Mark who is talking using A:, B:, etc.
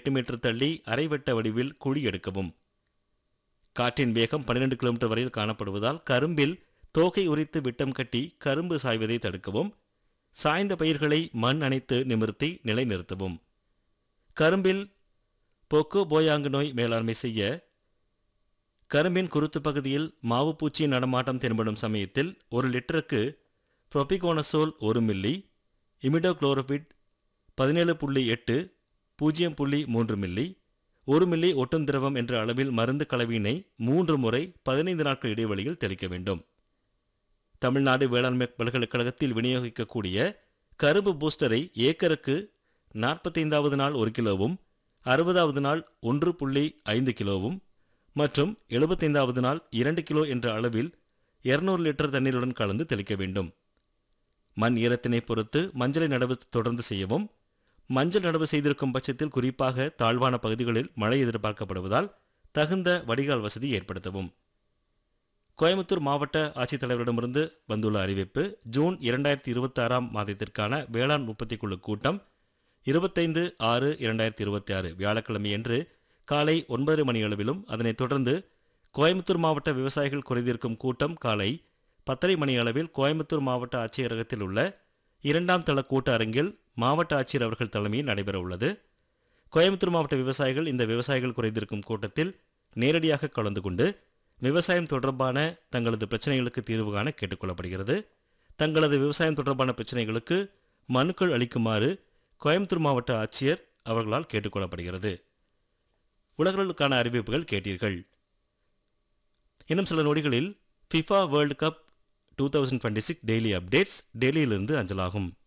A: எட்டு மீட்டர் தள்ளி அரைவட்ட வடிவில் குழி எடுக்கவும் காற்றின் வேகம் 12 கிலோமீட்டர் வரையில் காணப்படுவதால் கரும்பில் தோகை உரித்து விட்டம் கட்டி கரும்பு சாய்வதை தடுக்கவும் சாய்ந்த பயிர்களை மண் அணைத்து நிமிர்த்தி நிலைநிறுத்தவும் கரும்பில் பொக்கோ போயாங்கு நோய் மேலாண்மை செய்ய கரும்பின் குருத்து பகுதியில் மாவு பூச்சியின் நடமாட்டம் தென்படும் சமயத்தில் ஒரு லிட்டருக்கு புரோபிகோனசோல் ஒரு மில்லி இமிடோக்ளோரோபிட் பதினேழு புள்ளி எட்டு பூஜ்ஜியம் புள்ளி மூன்று மில்லி ஒரு மில்லி ஒட்டும் திரவம் என்ற அளவில் மருந்து கலவையினை மூன்று முறை பதினைந்து நாட்கள் இடைவெளியில் தெளிக்க வேண்டும் தமிழ்நாடு வேளாண்மை பல்கலைக்கழகத்தில் விநியோகிக்கக்கூடிய கரும்பு பூஸ்டரை ஏக்கருக்கு நாற்பத்தைந்தாவது நாள் ஒரு கிலோவும் அறுபதாவது நாள் ஒன்று புள்ளி ஐந்து கிலோவும் மற்றும் எழுபத்தைந்தாவது நாள் இரண்டு கிலோ என்ற அளவில் 200 லிட்டர் தண்ணீருடன் கலந்து தெளிக்க வேண்டும் மண் ஈரத்தினை பொறுத்து மஞ்சளை நடவு தொடர்ந்து செய்யவும் மஞ்சள் நடவு செய்திருக்கும் பட்சத்தில் குறிப்பாக தாழ்வான பகுதிகளில் மழை எதிர்பார்க்கப்படுவதால் தகுந்த வடிகால் வசதி ஏற்படுத்தவும் கோயம்புத்தூர் மாவட்ட ஆட்சித்தலைவரிடமிருந்து வந்துள்ள அறிவிப்பு ஜூன் இரண்டாயிரத்தி இருபத்தி ஆறாம் மாதத்திற்கான வேளாண் உற்பத்தி குழு கூட்டம் இருபத்தைந்து ஆறு இரண்டாயிரத்தி இருபத்தி ஆறு வியாழக்கிழமையன்று காலை ஒன்பதரை மணி அளவிலும் அதனைத் தொடர்ந்து கோயம்புத்தூர் மாவட்ட விவசாயிகள் குறைதீர்க்கும் கூட்டம் காலை பத்தரை மணி அளவில் கோயம்புத்தூர் மாவட்ட ஆட்சியரகத்தில் உள்ள இரண்டாம் தள கூட்ட அரங்கில் மாவட்ட ஆட்சியர் அவர்கள் தலைமையில் நடைபெற உள்ளது கோயம்புத்தூர் மாவட்ட விவசாயிகள் இந்த விவசாயிகள் குறைதீர்க்கும் கூட்டத்தில் நேரடியாக கலந்து கொண்டு விவசாயம் தொடர்பான தங்களது பிரச்சனைகளுக்கு தீர்வு காண கேட்டுக்கொள்ளப்படுகிறது தங்களது விவசாயம் தொடர்பான பிரச்சனைகளுக்கு மனுக்கள் அளிக்குமாறு கோயம்புத்தூர் மாவட்ட ஆட்சியர் அவர்களால் கேட்டுக்கொள்ளப்படுகிறது உலகளுக்கான அறிவிப்புகள் கேட்டீர்கள் இன்னும் சில நொடிகளில் FIFA world cup two thousand twenty six daily updates டெல்லியிலிருந்து அஞ்சலாகும்